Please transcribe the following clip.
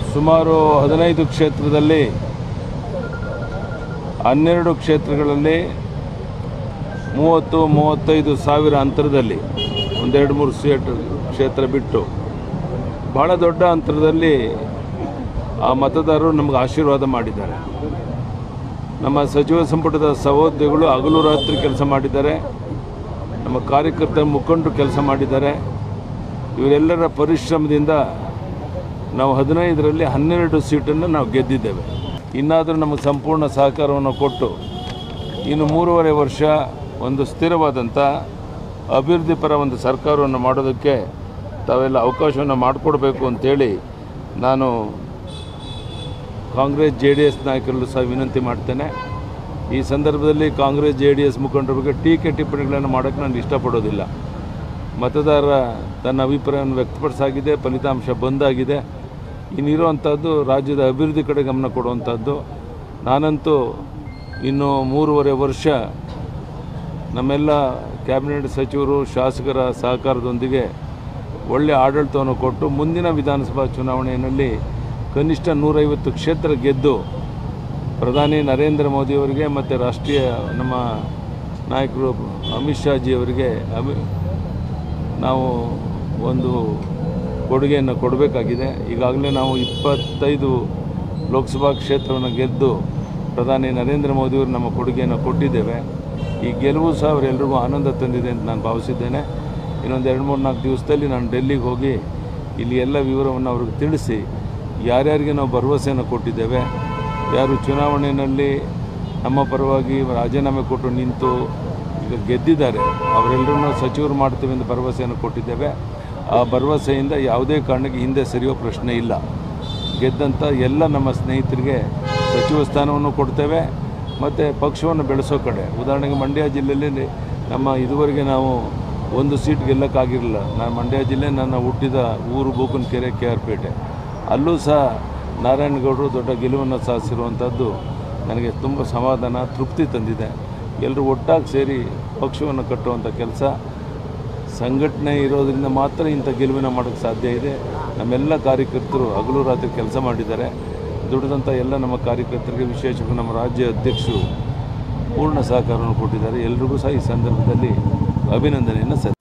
ಸುಮಾರು ಹದಿನೈದು ಕ್ಷೇತ್ರದಲ್ಲಿ ಹನ್ನೆರಡು ಕ್ಷೇತ್ರಗಳಲ್ಲಿ ಮೂವತ್ತು ಮೂವತ್ತೈದು ಸಾವಿರ ಅಂತರದಲ್ಲಿ ಒಂದೆರಡು ಮೂರು ಸೀಟ್ ಕ್ಷೇತ್ರ ಬಿಟ್ಟು ಭಾಳ ದೊಡ್ಡ ಅಂತರದಲ್ಲಿ ಆ ಮತದಾರರು ನಮಗೆ ಆಶೀರ್ವಾದ ಮಾಡಿದ್ದಾರೆ ನಮ್ಮ ಸಚಿವ ಸಂಪುಟದ ಸಹೋದ್ಯೋಗಿಗಳು ಹಗಲು ರಾತ್ರಿ ಕೆಲಸ ಮಾಡಿದ್ದಾರೆ ನಮ್ಮ ಕಾರ್ಯಕರ್ತರ ಮುಖಂಡರು ಕೆಲಸ ಮಾಡಿದ್ದಾರೆ ಇವರೆಲ್ಲರ ಪರಿಶ್ರಮದಿಂದ ನಾವು ಹದಿನೈದರಲ್ಲಿ ಹನ್ನೆರಡು ಸೀಟನ್ನು ನಾವು ಗೆದ್ದಿದ್ದೇವೆ ಇನ್ನಾದರೂ ನಮಗೆ ಸಂಪೂರ್ಣ ಸಹಕಾರವನ್ನು ಕೊಟ್ಟು ಇನ್ನು ಮೂರುವರೆ ವರ್ಷ ಒಂದು ಸ್ಥಿರವಾದಂಥ ಅಭಿವೃದ್ಧಿ ಪರ ಒಂದು ಸರ್ಕಾರವನ್ನು ಮಾಡೋದಕ್ಕೆ ತಾವೆಲ್ಲ ಅವಕಾಶವನ್ನು ಮಾಡಿಕೊಡ್ಬೇಕು ಅಂತೇಳಿ ನಾನು ಕಾಂಗ್ರೆಸ್ ಜೆ ಡಿ ಎಸ್ ನಾಯಕರಲ್ಲೂ ಸಹ ವಿನಂತಿ ಮಾಡ್ತೇನೆ ಈ ಸಂದರ್ಭದಲ್ಲಿ ಕಾಂಗ್ರೆಸ್ ಜೆ ಡಿ ಎಸ್ ಮುಖಂಡರ ಬಗ್ಗೆ ಟೀಕೆ ಟಿಪ್ಪಣಿಗಳನ್ನು ಮಾಡೋಕ್ಕೆ ನಾನು ಇಷ್ಟಪಡೋದಿಲ್ಲ ಮತದಾರ ತನ್ನ ಅಭಿಪ್ರಾಯವನ್ನು ವ್ಯಕ್ತಪಡಿಸಾಗಿದೆ ಫಲಿತಾಂಶ ಬಂದಾಗಿದೆ ಇನ್ನಿರುವಂಥದ್ದು ರಾಜ್ಯದ ಅಭಿವೃದ್ಧಿ ಕಡೆ ಗಮನ ಕೊಡುವಂಥದ್ದು ನಾನಂತೂ ಇನ್ನು ಮೂರುವರೆ ವರ್ಷ ನಮ್ಮೆಲ್ಲ ಕ್ಯಾಬಿನೆಟ್ ಸಚಿವರು ಶಾಸಕರ ಸಹಕಾರದೊಂದಿಗೆ ಒಳ್ಳೆಯ ಆಡಳಿತವನ್ನು ಕೊಟ್ಟು ಮುಂದಿನ ವಿಧಾನಸಭಾ ಚುನಾವಣೆಯಲ್ಲಿ ಕನಿಷ್ಠ ನೂರೈವತ್ತು ಕ್ಷೇತ್ರ ಗೆದ್ದು ಪ್ರಧಾನಿ ನರೇಂದ್ರ ಮೋದಿಯವರಿಗೆ ಮತ್ತು ರಾಷ್ಟ್ರೀಯ ನಮ್ಮ ನಾಯಕರು ಅಮಿತ್ ಶಾಜಿಯವರಿಗೆ ಅಭಿ ನಾವು ಒಂದು ಕೊಡುಗೆಯನ್ನು ಕೊಡಬೇಕಾಗಿದೆ ಈಗಾಗಲೇ ನಾವು ಇಪ್ಪತ್ತೈದು ಲೋಕಸಭಾ ಕ್ಷೇತ್ರವನ್ನು ಗೆದ್ದು ಪ್ರಧಾನಿ ನರೇಂದ್ರ ಮೋದಿಯವರು ನಮ್ಮ ಕೊಡುಗೆಯನ್ನು ಕೊಟ್ಟಿದ್ದೇವೆ ಈ ಗೆಲುವು ಸಹ ಅವರೆಲ್ಲರಿಗೂ ಆನಂದ ತಂದಿದೆ ಅಂತ ನಾನು ಭಾವಿಸಿದ್ದೇನೆ ಇನ್ನೊಂದು ಎರಡು ಮೂರು ನಾಲ್ಕು ದಿವಸದಲ್ಲಿ ನಾನು ಡೆಲ್ಲಿಗೆ ಹೋಗಿ ಇಲ್ಲಿ ಎಲ್ಲ ವಿವರವನ್ನು ಅವ್ರಿಗೆ ತಿಳಿಸಿ ಯಾರ್ಯಾರಿಗೆ ನಾವು ಭರವಸೆಯನ್ನು ಕೊಟ್ಟಿದ್ದೇವೆ ಯಾರು ಚುನಾವಣೆಯಲ್ಲಿ ನಮ್ಮ ಪರವಾಗಿ ರಾಜೀನಾಮೆ ಕೊಟ್ಟು ನಿಂತು ಈಗ ಗೆದ್ದಿದ್ದಾರೆ ಅವರೆಲ್ಲರನ್ನೂ ಸಚಿವರು ಮಾಡ್ತೀವಿ ಎಂದು ಭರವಸೆಯನ್ನು ಕೊಟ್ಟಿದ್ದೇವೆ ಆ ಭರವಸೆಯಿಂದ ಯಾವುದೇ ಕಾರಣಕ್ಕೆ ಹಿಂದೆ ಸರಿಯೋ ಪ್ರಶ್ನೆ ಇಲ್ಲ ಗೆದ್ದಂಥ ಎಲ್ಲ ನಮ್ಮ ಸ್ನೇಹಿತರಿಗೆ ಸಚಿವ ಸ್ಥಾನವನ್ನು ಕೊಡ್ತೇವೆ ಮತ್ತು ಪಕ್ಷವನ್ನು ಬೆಳೆಸೋ ಕಡೆ ಉದಾಹರಣೆಗೆ ಮಂಡ್ಯ ಜಿಲ್ಲೆಯಲ್ಲಿ ನಮ್ಮ ಇದುವರೆಗೆ ನಾವು ಒಂದು ಸೀಟ್ ಗೆಲ್ಲಕ್ಕಾಗಿರಲಿಲ್ಲ ನಾನು ಮಂಡ್ಯ ಜಿಲ್ಲೆ ನನ್ನ ಹುಟ್ಟಿದ ಊರು ಬೋಕನಕೆರೆ ಕೆ ಆರ್ ಪೇಟೆ ಅಲ್ಲೂ ಸಹ ನಾರಾಯಣಗೌಡರು ದೊಡ್ಡ ಗೆಲುವನ್ನು ಸಾಧಿಸಿರುವಂಥದ್ದು ನನಗೆ ತುಂಬ ಸಮಾಧಾನ ತೃಪ್ತಿ ತಂದಿದೆ ಎಲ್ಲರೂ ಒಟ್ಟಾಗಿ ಸೇರಿ ಪಕ್ಷವನ್ನು ಕಟ್ಟುವಂಥ ಕೆಲಸ ಸಂಘಟನೆ ಇರೋದರಿಂದ ಮಾತ್ರ ಇಂಥ ಗೆಲುವಿನ ಮಾಡೋಕ್ಕೆ ಸಾಧ್ಯ ಇದೆ ನಮ್ಮೆಲ್ಲ ಕಾರ್ಯಕರ್ತರು ಹಗಲು ರಾತ್ರಿ ಕೆಲಸ ಮಾಡಿದ್ದಾರೆ ದುಡಿದಂಥ ಎಲ್ಲ ನಮ್ಮ ಕಾರ್ಯಕರ್ತರಿಗೆ ವಿಶೇಷವಾಗಿ ನಮ್ಮ ರಾಜ್ಯ ಅಧ್ಯಕ್ಷರು ಪೂರ್ಣ ಸಹಕಾರವನ್ನು ಕೊಟ್ಟಿದ್ದಾರೆ ಎಲ್ರಿಗೂ ಸಹ ಈ ಸಂದರ್ಭದಲ್ಲಿ ಅಭಿನಂದನೆಯನ್ನು ಸಲ್ಲಿಸ್ತೇನೆ